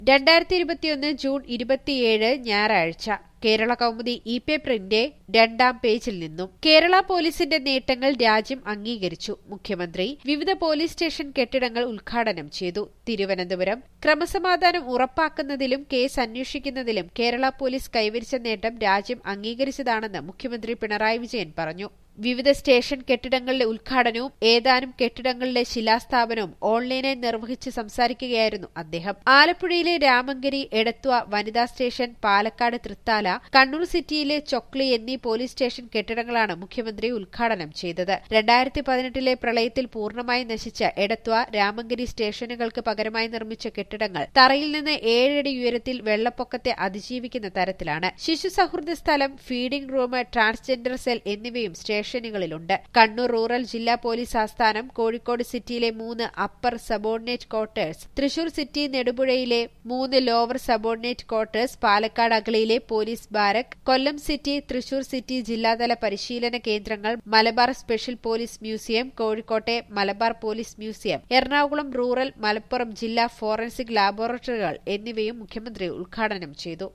രണ്ടായിരത്തി ഇരുപത്തിയൊന്ന് ജൂൺ ഇരുപത്തിയേഴ് ഞായറാഴ്ച കേരള കൗമുദി ഇ പേപ്പറിന്റെ രണ്ടാം പേജിൽ നിന്നും കേരള പോലീസിന്റെ നേട്ടങ്ങൾ രാജ്യം അംഗീകരിച്ചു മുഖ്യമന്ത്രി വിവിധ പോലീസ് സ്റ്റേഷൻ കെട്ടിടങ്ങൾ ഉദ്ഘാടനം ചെയ്തു തിരുവനന്തപുരം ക്രമസമാധാനം ഉറപ്പാക്കുന്നതിലും കേസ് അന്വേഷിക്കുന്നതിലും കേരള പോലീസ് കൈവരിച്ച നേട്ടം രാജ്യം അംഗീകരിച്ചതാണെന്ന് മുഖ്യമന്ത്രി പിണറായി വിജയൻ പറഞ്ഞു വിവിധ സ്റ്റേഷൻ കെട്ടിടങ്ങളുടെ ഉദ്ഘാടനവും ഏതാനും കെട്ടിടങ്ങളുടെ ശിലാസ്ഥാപനവും ഓൺലൈനായി നിർവഹിച്ച് സംസാരിക്കുകയായിരുന്നു അദ്ദേഹം ആലപ്പുഴയിലെ രാമങ്കരി എടത്വ വനിതാ സ്റ്റേഷൻ പാലക്കാട് തൃത്താല കണ്ണൂർ സിറ്റിയിലെ ചൊക്ലി എന്നീ പോലീസ് സ്റ്റേഷൻ കെട്ടിടങ്ങളാണ് മുഖ്യമന്ത്രി ഉദ്ഘാടനം ചെയ്തത് രണ്ടായിരത്തി പതിനെട്ടിലെ പ്രളയത്തിൽ പൂർണ്ണമായി നശിച്ച എടത്വ രാമങ്കരി സ്റ്റേഷനുകൾക്ക് പകരമായി നിർമ്മിച്ച കെട്ടിടങ്ങൾ തറയിൽ നിന്ന് ഏഴടി ഉയരത്തിൽ വെള്ളപ്പൊക്കത്തെ അതിജീവിക്കുന്ന തരത്തിലാണ് ശിശു സൗഹൃദ സ്ഥലം ഫീഡിംഗ് റൂം ട്രാൻസ്ജെൻഡർ സെൽ എന്നിവയും സ്റ്റേഷനുകളിലുണ്ട് കണ്ണൂർ റൂറൽ ജില്ലാ പോലീസ് ആസ്ഥാനം കോഴിക്കോട് സിറ്റിയിലെ മൂന്ന് upper subordinate quarters Thrissur city നെടുപുഴയിലെ മൂന്ന് ലോവർ സബോർഡിനേറ്റ് ക്വാർട്ടേഴ്സ് പാലക്കാട് അഗളിയിലെ police barrack Kollam city Thrissur city ജില്ലാതല പരിശീലന കേന്ദ്രങ്ങൾ മലബാർ സ്പെഷ്യൽ പോലീസ് മ്യൂസിയം കോഴിക്കോട്ടെ Malabar police museum Ernakulam rural Malappuram ജില്ലാ ഫോറൻസിക് ലാബോറട്ടറികൾ എന്നിവയും മുഖ്യമന്ത്രി ഉദ്ഘാടനം ചെയ്തു